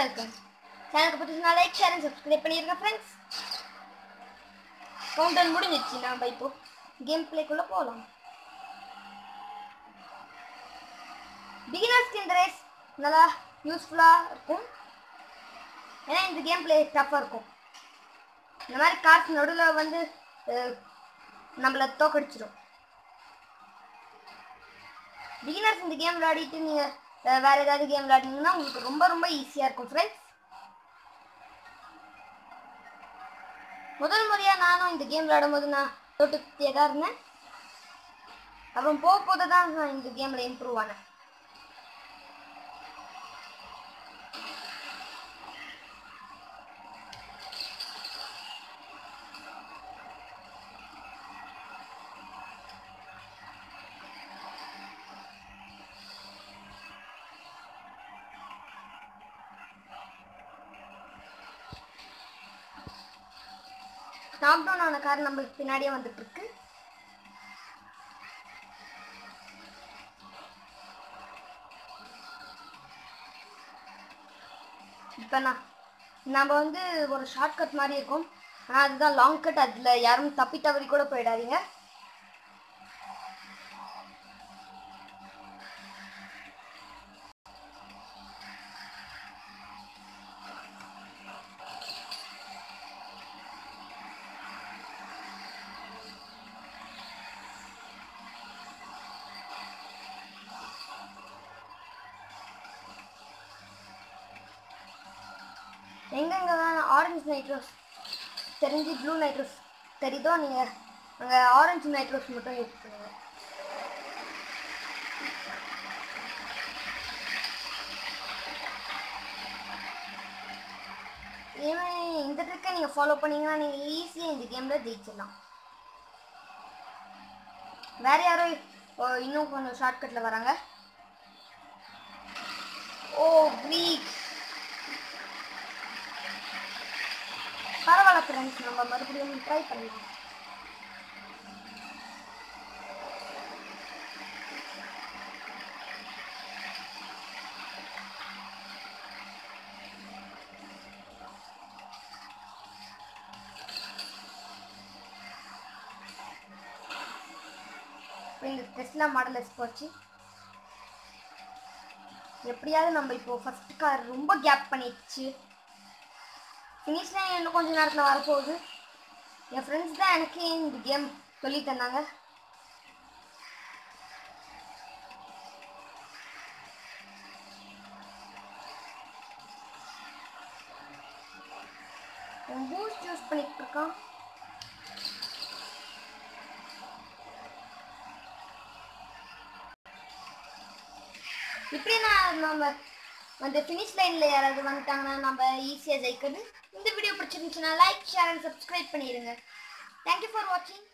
welcome சேனலுக்கு புதுசுனா like share and subscribe பண்ணிருங்க ஃப்ரெண்ட்ஸ் கவுண்டர் முடிஞ்சிச்சு நாம இப்போ கேம் பிளேக்குள்ள போகலாம் பிகினர்ஸ்க்கு இந்த ரேஸ் நல்லா யூஸ்ஃபுல்லாக இருக்கும் ஏன்னா இந்த கேம் பிளே டஃப்பாக இருக்கும் இந்த மாதிரி கார்ஸ் நடுவில் வந்து அஹ், நம்மள தோக்கடிச்சிடும் பிகினர்ஸ் இந்த கேம் விளையாடிட்டு நீங்கள் வேற ஏதாவது கேம் விளையாடினீங்கன்னா உங்களுக்கு ரொம்ப ரொம்ப ஈஸியாக இருக்கும் ஃப்ரெண்ட்ஸ் முதல் முறையாக நானும் இந்த கேம் விளையாடும் போது நான் தோட்டுக்கிட்டே தான் இருந்தேன் அப்புறம் போக போக தான் நான் இந்த கேமில் இம்ப்ரூவ் ஆனேன் டாப் டவுன் ஆன கார் நம்மளுக்கு பின்னாடியே வந்துட்டு இருக்கு இப்போ நான் நம்ம வந்து ஒரு ஷார்ட் கட் மாதிரி இருக்கும் ஆனால் அதுதான் லாங் கட் அதில் யாரும் தப்பி தவறி கூட போயிடாதீங்க எங்கெங்க ஆரஞ்சு நைட்ரோஸ் தெரிஞ்சு ப்ளூ நைட்ரோஸ் தெரியுதோ நீங்கள் அங்கே ஆரஞ்சு நைட்ரோஸ் மட்டும் யூஸ் பண்ணுங்க இனிமே இந்த ட்ரிக்கை நீங்கள் ஃபாலோ பண்ணீங்கன்னா நீங்கள் ஈஸியாக இந்த கேமில் ஜெயிச்சிடலாம் வேற யாரோ ஓ, இன்னும் கொஞ்சம் ஷார்ட்கட்டில் வராங்க ஓ க்ரீக் பரவாயில்ல ஃப்ரெண்ட்ஸ் நம்ம மறுபடியும் ட்ரை பண்ணலாம் இப்போ இந்த டெஸ்லா மாடல் எஸ் போச்சு எப்படியாவது நம்ம இப்போ ஃபர்ஸ்ட் கார் ரொம்ப கேப் பண்ணிடுச்சு ஃபினிஷ் லைன் இன்னும் கொஞ்ச நேரத்தில் வரப்போகுது என் ஃப்ரெண்ட்ஸ் தான் எனக்கு இந்த கேம் சொல்லி தந்தாங்க பூஸ்ட் யூஸ் பண்ணிட்டு இருக்கான் இப்படி நான் நம்ம அந்த ஃபினிஷ் லைனில் யாராவது வந்துட்டாங்கன்னா நம்ம ஈஸியாக ஜெயிக்கிறது இந்த வீடியோ பிடிச்சிருந்துச்சுன்னா லைக் ஷேர் அண்ட் சப்ஸ்கிரைப் பண்ணிடுங்க தேங்க்யூ ஃபார் வாட்சிங்